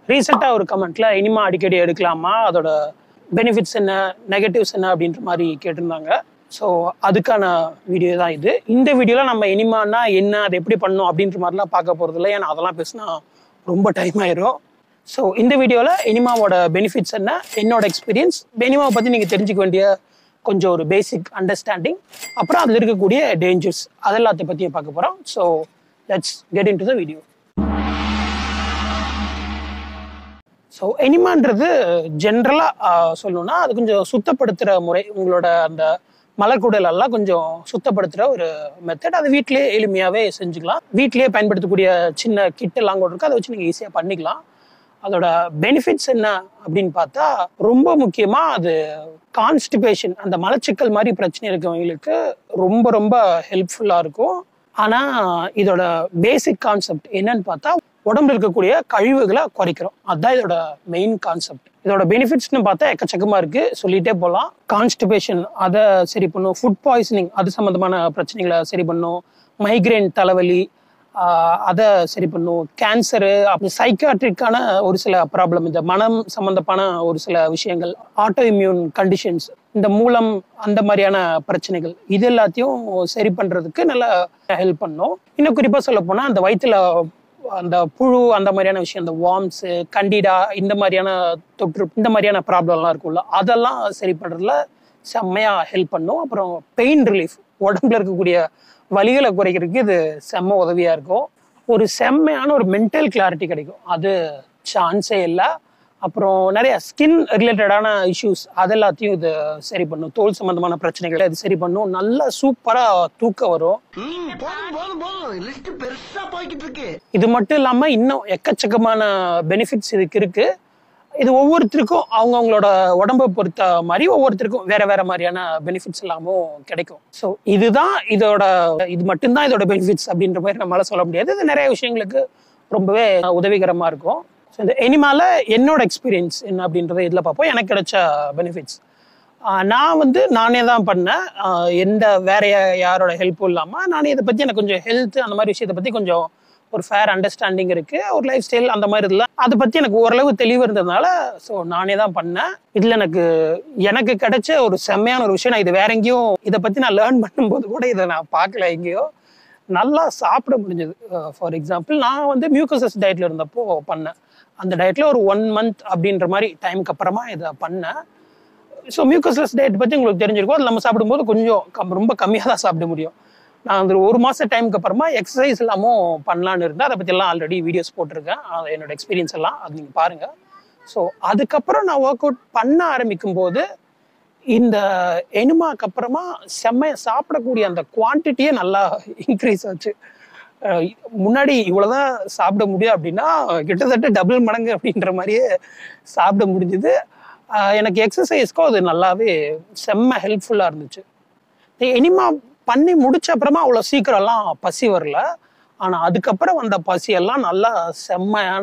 ரீசெண்டாக ஒரு கமெண்ட்ல இனிமா அடிக்கடி எடுக்கலாமா அதோட பெனிஃபிட்ஸ் என்ன நெகட்டிவ்ஸ் என்ன அப்படின்ற மாதிரி கேட்டிருந்தாங்க ஸோ அதுக்கான வீடியோ தான் இது இந்த வீடியோவில் நம்ம இனிமானா என்ன அதை எப்படி பண்ணணும் அப்படின்ற மாதிரிலாம் பார்க்க போகிறது இல்லை ஏன்னா அதெல்லாம் பேசினா ரொம்ப டைம் ஆயிரும் ஸோ இந்த வீடியோவில் இனிமாவோட பெனிஃபிட்ஸ் என்ன என்னோட எக்ஸ்பீரியன்ஸ் இனிமாவை பற்றி நீங்கள் தெரிஞ்சுக்க வேண்டிய கொஞ்சம் ஒரு பேசிக் அண்டர்ஸ்டாண்டிங் அப்புறம் அதில் இருக்கக்கூடிய டேஞ்சர்ஸ் அதெல்லாத்தை பற்றியும் பார்க்க போகிறோம் so let's get into the video so எனிமான்றது ஜென்ரலாக சொல்லணும்னா அது கொஞ்சம் சுத்தப்படுத்துகிற முறை உங்களோட அந்த மலர்குடல் எல்லாம் கொஞ்சம் சுத்தப்படுத்துகிற ஒரு மெத்தட் அது வீட்டிலேயே எளிமையாகவே செஞ்சுக்கலாம் வீட்டிலேயே பயன்படுத்தக்கூடிய சின்ன கிட் எல்லாம் கூட இருக்கு அதை வச்சு நீங்கள் ஈஸியாக பண்ணிக்கலாம் அதோட பெனிஃபிட்ஸ் என்ன அப்படின்னு பார்த்தா ரொம்ப முக்கியமாக அது கான்ஸ்டிபேஷன் அந்த மலச்சிக்கல் மாதிரி பிரச்சனை இருக்கவங்களுக்கு ரொம்ப ரொம்ப ஹெல்ப்ஃபுல்லாக இருக்கும் ஆனால் இதோட பேசிக் கான்செப்ட் என்னன்னு பார்த்தா உடம்புல இருக்கக்கூடிய கழிவுகளை குறைக்கிறோம் அதுதான் இதோட மெயின் கான்செப்ட் இதோட பெனிஃபிட்ஸ்னு பார்த்தா எக்கச்சக்கமா இருக்கு சொல்லிட்டே போகலாம் கான்ஸ்டிபேஷன் அதை சரி பண்ணும் ஃபுட் பாய்சனிங் அது சம்மந்தமான பிரச்சனைகளை சரி பண்ணும் மைக்ரேன் தலைவலி அதை சரி பண்ணும் கேன்சரு அப்படி சைக்காட்ரிக்கான ஒரு சில ப்ராப்ளம் இந்த மனம் சம்பந்தமான ஒரு சில விஷயங்கள் ஆட்டோ இம்யூன் கண்டிஷன்ஸ் இந்த மூலம் அந்த மாதிரியான பிரச்சனைகள் இது எல்லாத்தையும் சரி பண்றதுக்கு நல்லா ஹெல்ப் பண்ணும் இன்னும் குறிப்பாக சொல்ல போனா அந்த வயிற்றுல அந்த புழு அந்த மாதிரியான விஷயம் அந்த வார்ம்ஸ் கண்டிடா இந்த மாதிரியான தொற்று இந்த மாதிரியான ப்ராப்ளம்லாம் இருக்கும்ல அதெல்லாம் சரி பண்றதுல செம்மையா ஹெல்ப் பண்ணும் அப்புறம் பெயின் ரிலீஃப் உடம்புல இருக்கக்கூடிய வலிகளை குறைக்கிறதுக்கு இது செம்ம உதவியா இருக்கும் ஒரு செம்மையான ஒரு மென்டல் கிளாரிட்டி கிடைக்கும் அது சான்ஸே இல்லை அப்புறம் நிறைய ஸ்கின் ரிலேட்டடான இஷ்யூஸ் அது எல்லாத்தையும் இது சரி பண்ணும் தோல் சம்பந்தமான பிரச்சனைகளை இது சரி பண்ணும் நல்லா சூப்பரா தூக்கம் வரும் ம், போதும் போதும் போதும் லிஸ்ட் பெருசா போய்கிட்டு இருக்கு இது மட்டும் இல்லாம இன்னும் எக்கச்சக்கமான பெனிஃபிட்ஸ் இதுக்கு இருக்கு இது ஒவ்வொருத்தருக்கும் அவங்கவுங்களோட உடம்பை பொறுத்த மாதிரி ஒவ்வொருத்தருக்கும் வேற வேற மாதிரியான பெனிஃபிட்ஸ் எல்லாமும் கிடைக்கும் ஸோ இதுதான் இதோட இது மட்டும்தான் இதோட பெனிஃபிட்ஸ் அப்படின்ற மாதிரி நம்மளால சொல்ல முடியாது இது நிறைய விஷயங்களுக்கு ரொம்பவே உதவிகரமா இருக்கும் ஸோ இந்த எனிமால என்னோட எக்ஸ்பீரியன்ஸ் என்ன அப்படின்றத இதில் பார்ப்போம் எனக்கு கிடைச்ச பெனிஃபிட்ஸ் நான் வந்து நானே தான் பண்ணேன் ஆஹ் எந்த வேற யா- யாரோட ஹெல்ப்பும் இல்லாமல் நானே இதை பற்றி எனக்கு கொஞ்சம் ஹெல்த் அந்த மாதிரி விஷயத்தை பற்றி கொஞ்சம் ஒரு ஃபேர் அண்டர்ஸ்டாண்டிங் இருக்கு ஒரு லைஃப் ஸ்டைல் அந்த மாதிரி இல்லை அதை பற்றி எனக்கு ஓரளவு தெளிவு இருந்ததுனால ஸோ நானே தான் பண்ணேன் இதில் எனக்கு எனக்கு கிடைச்ச ஒரு செம்மையான ஒரு விஷயம் நான் இது வேற எங்கேயும் இதை பற்றி நான் லேர்ன் பண்ணும்போது கூட இதை நான் பார்க்கல எங்கேயோ நல்லா சாப்பிட முடிஞ்சது ஃபார் எக்ஸாம்பிள் நான் வந்து மியூக்கசஸ் டயட்ல இருந்தப்போ பண்ணேன் அந்த டயட்ல ஒரு ஒன் மந்த் அப்படின்ற மாதிரி டைமுக்கு அப்புறமா இதை பண்ணேன் ஸோ மியூக்கஸ்லெஸ் டயட் பற்றி உங்களுக்கு தெரிஞ்சிருக்கும் அது நம்ம சாப்பிடும்போது கொஞ்சம் கம் ரொம்ப கம்மியாக தான் சாப்பிட முடியும் நான் அந்த ஒரு மாதம் டைமுக்கு அப்புறமா எக்ஸசைஸ் எல்லாமும் பண்ணலான்னு இருந்தேன் அதை பற்றி எல்லாம் ஆல்ரெடி வீடியோஸ் போட்டிருக்கேன் அது என்னோட எக்ஸ்பீரியன்ஸ் எல்லாம் அது நீங்கள் பாருங்கள் ஸோ அதுக்கப்புறம் நான் ஒர்க் அவுட் பண்ண ஆரம்பிக்கும் போது இந்த எனுமாக்கு அப்புறமா செம்மைய சாப்பிடக்கூடிய அந்த குவான்டிட்டியே நல்லா இன்க்ரீஸ் ஆச்சு அஹ் முன்னாடி இவ்வளவுதான் சாப்பிட முடியும் அப்படின்னா கிட்டத்தட்ட டபுள் மடங்கு அப்படின்ற மாதிரியே சாப்பிட முடிஞ்சுது அஹ் எனக்கு எக்ஸசைஸ்க்கும் அது நல்லாவே செம்ம ஹெல்ப்ஃபுல்லாக இருந்துச்சு இனிமா பண்ணி முடிச்ச அப்புறமா அவ்வளோ சீக்கிரம்லாம் பசி வரல ஆனால் அதுக்கப்புறம் வந்த பசியெல்லாம் நல்லா செம்மையான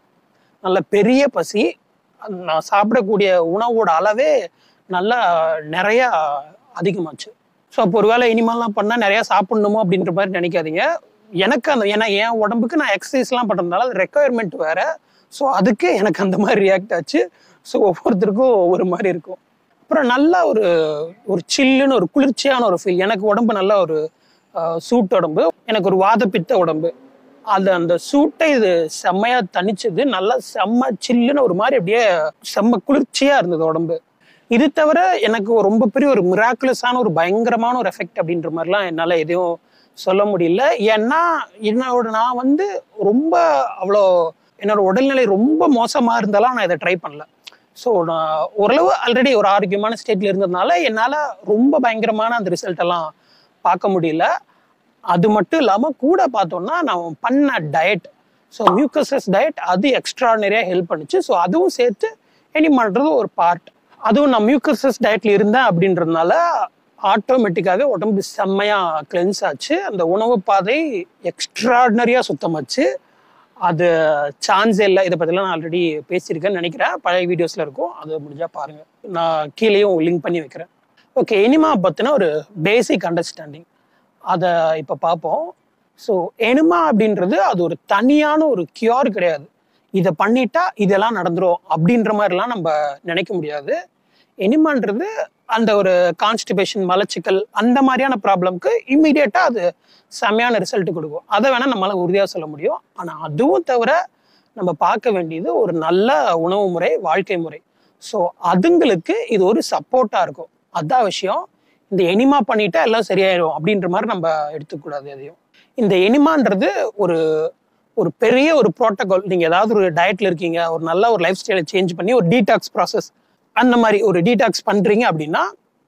நல்ல பெரிய பசி நான் சாப்பிடக்கூடிய உணவோட அளவே நல்லா நிறையா அதிகமாச்சு ஸோ அப்போ ஒருவேளை இனிமேல்லாம் பண்ணால் நிறையா சாப்பிடணுமோ அப்படின்ற மாதிரி நினைக்காதீங்க எனக்கு அந்த ஏன்னா என் உடம்புக்கு நான் எக்ஸசைஸ்லாம் பண்ணுறதுனால அது ரெக்குயர்மெண்ட் வேற ஸோ அதுக்கு எனக்கு அந்த மாதிரி ரியாக்ட் ஆச்சு ஸோ ஒவ்வொருத்தருக்கும் ஒவ்வொரு மாதிரி இருக்கும் அப்புறம் நல்ல ஒரு ஒரு சில்லுன்னு ஒரு குளிர்ச்சியான ஒரு ஃபீல் எனக்கு உடம்பு நல்ல ஒரு சூட் உடம்பு எனக்கு ஒரு வாதப்பித்த உடம்பு அது அந்த சூட்டை இது செம்மையா தணிச்சது நல்லா செம்ம சில்லுன்னு ஒரு மாதிரி அப்படியே செம்ம குளிர்ச்சியா இருந்தது உடம்பு இது தவிர எனக்கு ரொம்ப பெரிய ஒரு மிராக்குலஸான ஒரு பயங்கரமான ஒரு எஃபெக்ட் அப்படின்ற மாதிரிலாம் என்னால் எதையும் சொல்ல முடியல ஏன்னா என்னோட நான் வந்து ரொம்ப அவ்வளோ என்னோட உடல்நிலை ரொம்ப மோசமாக இருந்தாலும் நான் இதை ட்ரை பண்ணல ஸோ நான் ஓரளவு ஆல்ரெடி ஒரு ஆரோக்கியமான ஸ்டேட்ல இருந்ததுனால என்னால் ரொம்ப பயங்கரமான அந்த ரிசல்ட் எல்லாம் பார்க்க முடியல அது மட்டும் இல்லாமல் கூட பார்த்தோம்னா நான் பண்ண டயட் ஸோ மியூக்கசஸ் டயட் அது எக்ஸ்ட்ரானரியாக ஹெல்ப் பண்ணுச்சு ஸோ அதுவும் சேர்த்து எனிமான்றது ஒரு பார்ட் அதுவும் நான் மியூக்கசஸ் டயட்ல இருந்தேன் அப்படின்றதுனால ஆட்டோமேட்டிக்காகவே உடம்பு செம்மையா கிளென்ஸ் ஆச்சு அந்த உணவு பாதை எக்ஸ்ட்ராடினரியாக சுத்தமாச்சு அது சான்ஸே இல்லை இதை பற்றிலாம் நான் ஆல்ரெடி பேசியிருக்கேன்னு நினைக்கிறேன் பழைய வீடியோஸில் இருக்கும் அது முடிஞ்சா பாருங்க நான் கீழேயும் லிங்க் பண்ணி வைக்கிறேன் ஓகே எனிமா பற்றின ஒரு பேசிக் அண்டர்ஸ்டாண்டிங் அதை இப்போ பார்ப்போம் ஸோ எனிமா அப்படின்றது அது ஒரு தனியான ஒரு கியூர் கிடையாது இதை பண்ணிட்டா இதெல்லாம் நடந்துரும் அப்படின்ற மாதிரிலாம் நம்ம நினைக்க முடியாது எனிமான்றது அந்த ஒரு கான்ஸ்டிபேஷன் மலச்சிக்கல் அந்த மாதிரியான ப்ராப்ளம்க்கு இம்மிடியட்டாக அது செமையான ரிசல்ட் கொடுக்கும் அதை வேணால் நம்மளால் உறுதியாக சொல்ல முடியும் ஆனால் அதுவும் தவிர நம்ம பார்க்க வேண்டியது ஒரு நல்ல உணவு முறை வாழ்க்கை முறை ஸோ அதுங்களுக்கு இது ஒரு சப்போர்ட்டாக இருக்கும் அதான் விஷயம் இந்த எனிமா பண்ணிட்டா எல்லாம் சரியாயிடும் அப்படின்ற மாதிரி நம்ம எடுத்துக்கூடாது எதையும் இந்த எனிமான்றது ஒரு ஒரு பெரிய ஒரு ப்ரோட்டோகால் நீங்கள் ஏதாவது ஒரு டயட்ல இருக்கீங்க ஒரு நல்ல ஒரு லைஃப் ஸ்டைலை சேஞ்ச் பண்ணி ஒரு டீடாக்ஸ் ப்ராசஸ் அந்த மாதிரி ஒரு டீடாக்ஸ் பண்ணுறீங்க அப்படின்னா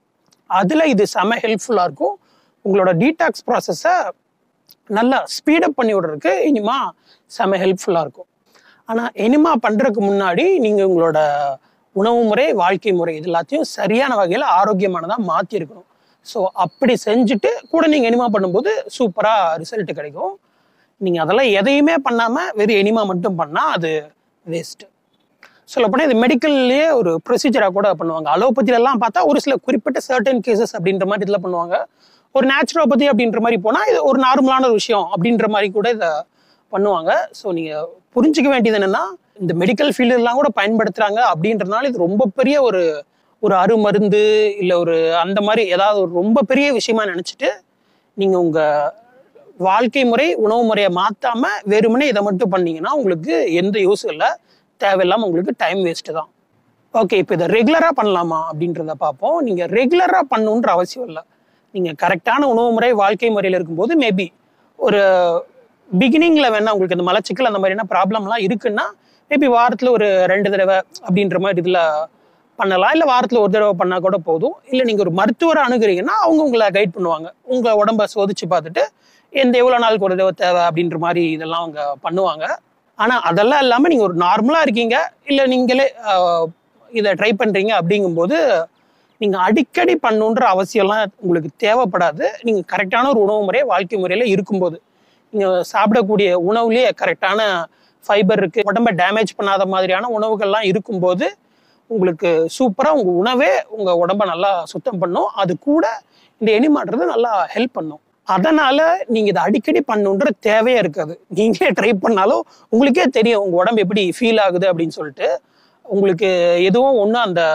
அதில் இது செம ஹெல்ப்ஃபுல்லாக இருக்கும் உங்களோட டீடாக்ஸ் ப்ராசஸை நல்லா ஸ்பீடப் பண்ணி விடுறதுக்கு இனிமா செம ஹெல்ப்ஃபுல்லாக இருக்கும் ஆனால் எனிமா பண்ணுறதுக்கு முன்னாடி நீங்கள் உங்களோட உணவு முறை வாழ்க்கை முறை இது எல்லாத்தையும் சரியான வகையில் ஆரோக்கியமானதாக மாற்றிருக்கணும் ஸோ அப்படி செஞ்சுட்டு கூட நீங்கள் எனிமா பண்ணும்போது சூப்பராக ரிசல்ட் கிடைக்கும் நீங்கள் அதெல்லாம் எதையுமே பண்ணாமல் வெறும் எனிமா மட்டும் பண்ணால் அது வேஸ்ட்டு சொல்லப்போனால் இது மெடிக்கல்லையே ஒரு ப்ரொசீஜராக கூட பண்ணுவாங்க அலோபதியிலலாம் பார்த்தா ஒரு சில குறிப்பிட்ட சர்டன் கேசஸ் அப்படின்ற மாதிரி இதில் பண்ணுவாங்க ஒரு நேச்சுரோபதி அப்படின்ற மாதிரி போனால் இது ஒரு நார்மலான ஒரு விஷயம் அப்படின்ற மாதிரி கூட இதை பண்ணுவாங்க ஸோ நீங்கள் புரிஞ்சுக்க வேண்டியது என்னென்னா இந்த மெடிக்கல் ஃபீல்டெல்லாம் கூட பயன்படுத்துகிறாங்க அப்படின்றனால இது ரொம்ப பெரிய ஒரு ஒரு அருமருந்து இல்லை ஒரு அந்த மாதிரி ஏதாவது ஒரு ரொம்ப பெரிய விஷயமா நினச்சிட்டு நீங்கள் உங்கள் வாழ்க்கை முறை உணவு முறையை மாற்றாம வெறுமனே இதை மட்டும் பண்ணீங்கன்னா உங்களுக்கு எந்த யூஸும் இல்லை தேவையில்லாமல் உங்களுக்கு டைம் வேஸ்ட்டு தான் ஓகே இப்போ இதை ரெகுலராக பண்ணலாமா அப்படின்றத பார்ப்போம் நீங்கள் ரெகுலராக பண்ணணுன்ற அவசியம் இல்லை நீங்கள் கரெக்டான உணவு முறை வாழ்க்கை முறையில் இருக்கும்போது மேபி ஒரு பிகினிங்கில் வேணா உங்களுக்கு இந்த மலச்சிக்கல் அந்த மாதிரியான ப்ராப்ளம்லாம் இருக்குன்னா மேபி வாரத்தில் ஒரு ரெண்டு தடவை அப்படின்ற மாதிரி இதில் பண்ணலாம் இல்லை வாரத்தில் ஒரு தடவை பண்ணால் கூட போதும் இல்லை நீங்கள் ஒரு மருத்துவரை அணுகுறீங்கன்னா அவங்க உங்களை கைட் பண்ணுவாங்க உங்கள் உடம்ப சோதிச்சு பார்த்துட்டு எந்த எவ்வளோ நாளுக்கு ஒரு தடவை தேவை அப்படின்ற மாதிரி இதெல்லாம் அவங்க பண்ணுவாங்க ஆனால் அதெல்லாம் இல்லாமல் நீங்கள் ஒரு நார்மலாக இருக்கீங்க இல்லை நீங்களே ஆஹ், இதை ட்ரை பண்ணுறீங்க அப்படிங்கும்போது நீங்கள் அடிக்கடி பண்ணுன்ற அவசியம்லாம் உங்களுக்கு தேவைப்படாது நீங்கள் கரெக்டான ஒரு உணவு முறை வாழ்க்கை முறையில் இருக்கும்போது நீங்கள் சாப்பிடக்கூடிய உணவுலேயே கரெக்டான ஃபைபர் இருக்குது உடம்பை டேமேஜ் பண்ணாத மாதிரியான உணவுகள்லாம் இருக்கும்போது உங்களுக்கு சூப்பராக உங்கள் உணவே உங்கள் உடம்ப நல்லா சுத்தம் பண்ணும் அது கூட இந்த எனிமாடுறது நல்லா ஹெல்ப் பண்ணும் அதனால நீங்க இதை அடிக்கடி பண்ணுன்ற தேவையே இருக்காது நீங்களே ட்ரை பண்ணாலும் உங்களுக்கே தெரியும் உங்க உடம்பு எப்படி ஃபீல் ஆகுது அப்படின்னு சொல்லிட்டு உங்களுக்கு எதுவும் ஒன்றும் அந்த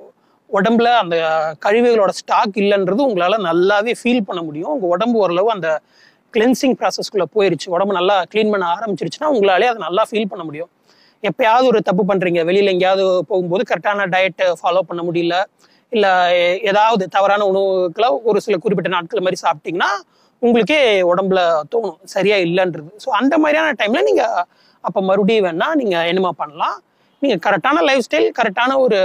உடம்புல அந்த கழிவுகளோட ஸ்டாக் இல்லைன்றது உங்களால நல்லாவே ஃபீல் பண்ண முடியும் உங்க உடம்பு ஓரளவு அந்த கிளென்சிங் ப்ராசஸ்க்குள்ள போயிருச்சு உடம்பு நல்லா க்ளீன் பண்ண ஆரம்பிச்சிருச்சுன்னா உங்களாலே அதை நல்லா ஃபீல் பண்ண முடியும் எப்பயாவது ஒரு தப்பு பண்றீங்க வெளியில எங்கேயாவது போகும்போது கரெக்டான டயட் ஃபாலோ பண்ண முடியல இல்ல எ- ஏதாவது தவறான உணவுகளை ஒரு சில குறிப்பிட்ட நாட்கள் மாதிரி சாப்பிட்டீங்கன்னா உங்களுக்கே உடம்புல தோணும் சரியா இல்லைன்றது ஸோ அந்த மாதிரியான டைம்ல நீங்க அப்ப மறுபடியும் வேணா நீங்க என்னமா பண்ணலாம் நீங்க கரெக்டான லைஃப் ஸ்டைல் கரெக்டான ஒரு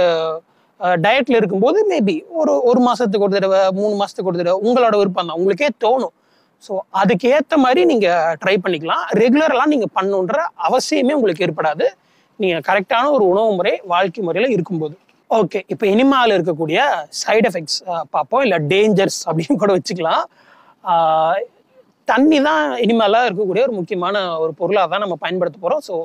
டயட்ல இருக்கும்போது மேபி ஒரு ஒரு மாசத்துக்கு ஒரு தடவை மூணு மாசத்துக்கு ஒரு தடவை உங்களோட விருப்பம் தான் உங்களுக்கே தோணும் ஸோ அதுக்கு ஏற்ற மாதிரி நீங்க ட்ரை பண்ணிக்கலாம் ரெகுலரெல்லாம் நீங்க பண்ணணுன்ற அவசியமே உங்களுக்கு ஏற்படாது நீங்க கரெக்டான ஒரு உணவு முறை வாழ்க்கை முறையில இருக்கும்போது ஓகே இப்போ இனிமாவில் இருக்கக்கூடிய சைடு எஃபெக்ட்ஸ் பார்ப்போம் இல்லை டேஞ்சர்ஸ் அப்படின்னு கூட வச்சுக்கலாம் ஆஹ் தண்ணி தான் இனிமேலாக இருக்கக்கூடிய ஒரு முக்கியமான ஒரு பொருளாக தான் நம்ம பயன்படுத்த போகிறோம் ஸோ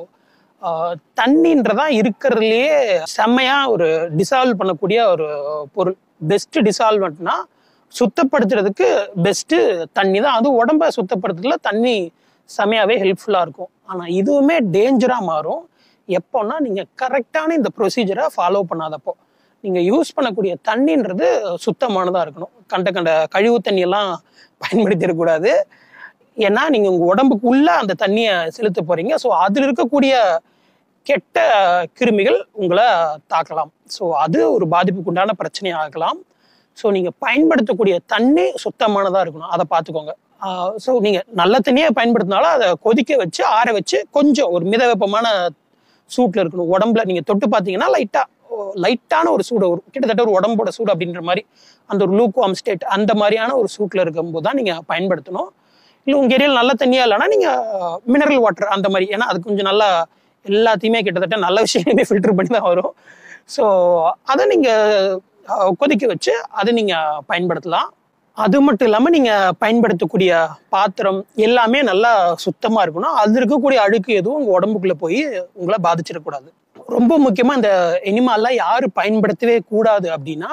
தண்ணின்றதா இருக்கிறதுலையே செம்மையா ஒரு டிசால்வ் பண்ணக்கூடிய ஒரு பொருள் பெஸ்ட் டிசால்வெண்ட்னா சுத்தப்படுத்துறதுக்கு பெஸ்ட்டு தண்ணி தான் அதுவும் உடம்ப சுத்தப்படுத்துறதுல தண்ணி செமையாவே ஹெல்ப்ஃபுல்லாக இருக்கும் ஆனால் இதுவுமே டேஞ்சராக மாறும் எப்போன்னா நீங்கள் கரெக்டான இந்த ப்ரொசீஜரை ஃபாலோ பண்ணாதப்போ நீங்கள் யூஸ் பண்ணக்கூடிய தண்ணின்றது சுத்தமானதாக இருக்கணும் கண்ட கண்ட கழிவு தண்ணியெல்லாம் பயன்படுத்திடக்கூடாது ஏன்னா நீங்கள் உங்கள் உடம்புக்குள்ள அந்த தண்ணியை செலுத்த போறீங்க ஸோ அதில் இருக்கக்கூடிய கெட்ட கிருமிகள் உங்களை தாக்கலாம் ஸோ அது ஒரு பாதிப்புக்குண்டான பிரச்சனையாக ஆகலாம் ஸோ நீங்கள் பயன்படுத்தக்கூடிய தண்ணி சுத்தமானதாக இருக்கணும் அதை பார்த்துக்கோங்க ஸோ நீங்கள் நல்ல தண்ணியை பயன்படுத்தினாலும் அதை கொதிக்க வச்சு ஆற வச்சு கொஞ்சம் ஒரு மித வெப்பமான சூட்டில் இருக்கணும் உடம்புல நீங்கள் தொட்டு பார்த்தீங்கன்னா லைட்டாக லைட்டான ஒரு சூடு ஒரு கிட்டத்தட்ட ஒரு உடம்போட சூடு அப்படின்ற மாதிரி அந்த ஒரு லூக்வாம் ஸ்டேட் அந்த மாதிரியான ஒரு சூட்டில் இருக்கும்போது தான் நீங்கள் பயன்படுத்தணும் இல்லை உங்கள் ஏரியாவில் நல்ல தண்ணியாக இல்லைன்னா நீங்கள் மினரல் வாட்டர் அந்த மாதிரி ஏன்னா அது கொஞ்சம் நல்லா எல்லாத்தையுமே கிட்டத்தட்ட நல்ல விஷயமே ஃபில்டர் பண்ணி தான் வரும் ஸோ அதை நீங்கள் கொதிக்க வச்சு அதை நீங்கள் பயன்படுத்தலாம் அது மட்டும் இல்லாமல் நீங்கள் பயன்படுத்தக்கூடிய பாத்திரம் எல்லாமே நல்லா சுத்தமாக இருக்கணும் அது இருக்கக்கூடிய அழுக்கு எதுவும் உங்கள் உடம்புக்குள்ளே போய் உங்களை பாதிச்சிடக்கூடாது ரொம்ப முக்கியமாக இந்த எனிமால்லாம் யார் பயன்படுத்தவே கூடாது அப்படின்னா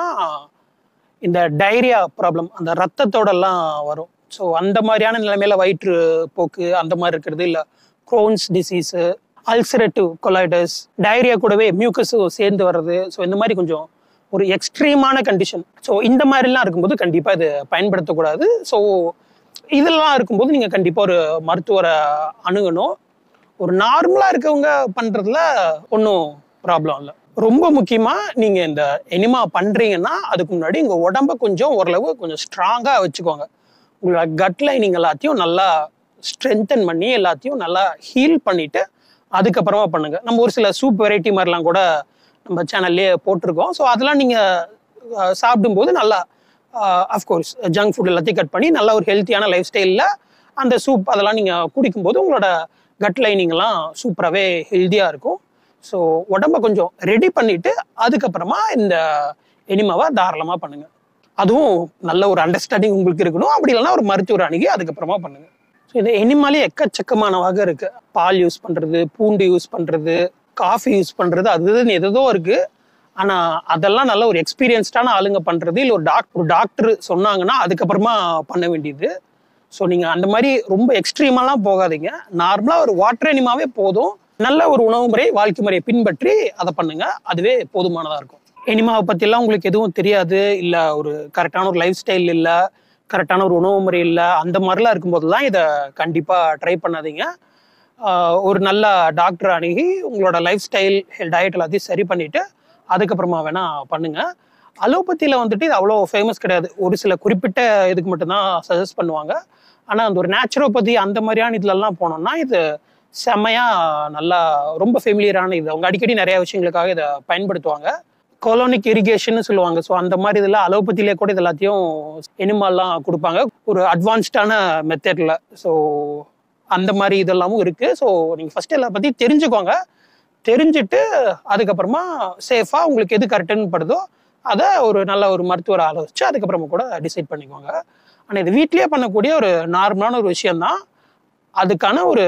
இந்த டைரியா ப்ராப்ளம் அந்த ரத்தத்தோடலாம் வரும் ஸோ அந்த மாதிரியான நிலைமையில வயிற்று போக்கு அந்த மாதிரி இருக்கிறது இல்லை Crohn's disease ulcerative colitis diarrhoea கூடவே மியூக்கஸும் சேர்ந்து வர்றது ஸோ இந்த மாதிரி கொஞ்சம் ஒரு எக்ஸ்ட்ரீமான கண்டிஷன் ஸோ இந்த மாதிரிலாம் இருக்கும்போது கண்டிப்பாக இது பயன்படுத்தக்கூடாது ஸோ இதெல்லாம் இருக்கும்போது நீங்கள் கண்டிப்பாக ஒரு மருத்துவரை அணுகணும் ஒரு நார்மலாக இருக்கவங்க பண்ணுறதுல ஒன்றும் ப்ராப்ளம் இல்லை ரொம்ப முக்கியமாக நீங்கள் இந்த எனிமா பண்ணுறீங்கன்னா அதுக்கு முன்னாடி உங்கள் உடம்ப கொஞ்சம் ஓரளவு கொஞ்சம் ஸ்ட்ராங்காக வச்சுக்கோங்க உங்களோட கட் லைனிங் எல்லாத்தையும் நல்லா ஸ்ட்ரென்தன் பண்ணி எல்லாத்தையும் நல்லா ஹீல் பண்ணிட்டு அதுக்கப்புறமா பண்ணுங்க நம்ம ஒரு சில சூப் வெரைட்டி மாதிரிலாம் கூட நம்ம சேனல்லே போட்டிருக்கோம் ஸோ அதெல்லாம் நீங்கள் சாப்பிடும்போது நல்லா அஃப்கோர்ஸ் ஜங்க் ஃபுட் எல்லாத்தையும் கட் பண்ணி நல்ல ஒரு ஹெல்த்தியான லைஃப் ஸ்டைலில் அந்த சூப் அதெல்லாம் நீங்கள் குடிக்கும்போது உங்களோட கட் லைனிங்லாம் சூப்பராகவே ஹெல்த்தியாக இருக்கும் ஸோ உடம்ப கொஞ்சம் ரெடி பண்ணிட்டு அதுக்கப்புறமா இந்த எனிமாவை தாராளமாக பண்ணுங்க அதுவும் நல்ல ஒரு அண்டர்ஸ்டாண்டிங் உங்களுக்கு இருக்கணும் அப்படி இல்லைன்னா ஒரு மருத்துவர் அணுகி அதுக்கப்புறமா பண்ணுங்க ஸோ இந்த எனிமாலே எக்கச்சக்கமான வகை இருக்கு பால் யூஸ் பண்றது பூண்டு யூஸ் பண்றது காஃபி யூஸ் பண்றது அது இதுன்னு எதோ இருக்கு ஆனா அதெல்லாம் நல்ல ஒரு எக்ஸ்பீரியன்ஸ்டான ஆளுங்க பண்றது இல்லை ஒரு டாக்டர் ஒரு டாக்டர் சொன்னாங்கன்னா அதுக்கப்புறமா பண்ண வேண்டியது ஸோ நீங்கள் அந்த மாதிரி ரொம்ப எக்ஸ்ட்ரீமாலாம் போகாதீங்க நார்மலாக ஒரு வாட்டர் எனிமாவே போதும் நல்ல ஒரு உணவு முறை வாழ்க்கை முறையை பின்பற்றி அதை பண்ணுங்க அதுவே போதுமானதாக இருக்கும் எனிமாவை பற்றிலாம் உங்களுக்கு எதுவும் தெரியாது இல்லை ஒரு கரெக்டான ஒரு லைஃப் ஸ்டைல் இல்லை கரெக்டான ஒரு உணவு முறை இல்லை அந்த மாதிரிலாம் இருக்கும்போதெல்லாம் இதை கண்டிப்பாக ட்ரை பண்ணாதீங்க ஆஹ் ஒரு நல்ல டாக்டர் அணுகி உங்களோட லைஃப் ஸ்டைல் டயட் எல்லாத்தையும் சரி பண்ணிட்டு அதுக்கப்புறமா வேணா பண்ணுங்க அலோபதியில் வந்துட்டு இது அவ்வளோ ஃபேமஸ் கிடையாது ஒரு சில குறிப்பிட்ட இதுக்கு மட்டும்தான் சஜஸ்ட் பண்ணுவாங்க ஆனால் அந்த ஒரு நேச்சுரோபதி அந்த மாதிரியான இதுலலாம் போனோம்னா இது செமையா நல்லா ரொம்ப ஃபெமிலியரான இது அவங்க அடிக்கடி நிறைய விஷயங்களுக்காக இதை பயன்படுத்துவாங்க கொலோனிக் இரிகேஷன் சொல்லுவாங்க ஸோ அந்த மாதிரி இதில் அலோபதியிலே கூட இது எல்லாத்தையும் எனிமால்லாம் கொடுப்பாங்க ஒரு அட்வான்ஸ்டான மெத்தடில் ஸோ அந்த மாதிரி இதெல்லாமும் இருக்கு ஸோ நீங்கள் ஃபர்ஸ்ட் எல்லா பற்றி தெரிஞ்சுக்கோங்க தெரிஞ்சுட்டு அதுக்கப்புறமா சேஃபாக உங்களுக்கு எது கரெக்டுன்னு படுதோ அதை ஒரு நல்ல ஒரு மருத்துவரை ஆலோசிச்சு அதுக்கப்புறமா கூட டிசைட் பண்ணிக்கோங்க ஆனால் இது வீட்லயே பண்ணக்கூடிய ஒரு நார்மலான ஒரு விஷயம்தான் அதுக்கான ஒரு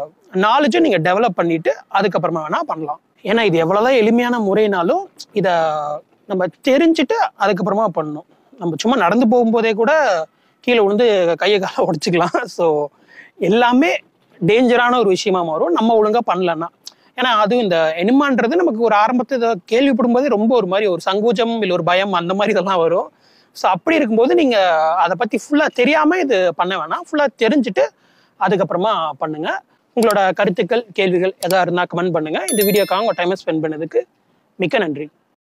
நாலேஜை நீங்கள் டெவலப் பண்ணிட்டு அதுக்கப்புறமா வேணா பண்ணலாம் ஏன்னா இது எவ்வளோதான் எளிமையான முறைனாலும் இதை நம்ம தெரிஞ்சுட்டு அதுக்கப்புறமா பண்ணணும் நம்ம சும்மா நடந்து போகும்போதே கூட கீழே விழுந்து கையை காலை உடச்சிக்கலாம் ஸோ எல்லாமே டேஞ்சரான ஒரு விஷயமா மாறும் நம்ம ஒழுங்கா பண்ணலன்னா ஏன்னா அதுவும் இந்த எனிமான்றது நமக்கு ஒரு ஆரம்பத்தை இதை கேள்விப்படும் போதே ரொம்ப ஒரு மாதிரி ஒரு சங்கோச்சம் இல்லை ஒரு பயம் அந்த மாதிரி இதெல்லாம் வரும் ஸோ அப்படி இருக்கும்போது நீங்க அதை பத்தி ஃபுல்லா தெரியாம இது பண்ண வேணாம் ஃபுல்லா தெரிஞ்சுட்டு அதுக்கப்புறமா பண்ணுங்க உங்களோட கருத்துக்கள் கேள்விகள் எதா இருந்தால் கமெண்ட் பண்ணுங்க இந்த வீடியோக்காக உங்க டைமை ஸ்பெண்ட் பண்ணதுக்கு மிக்க நன்றி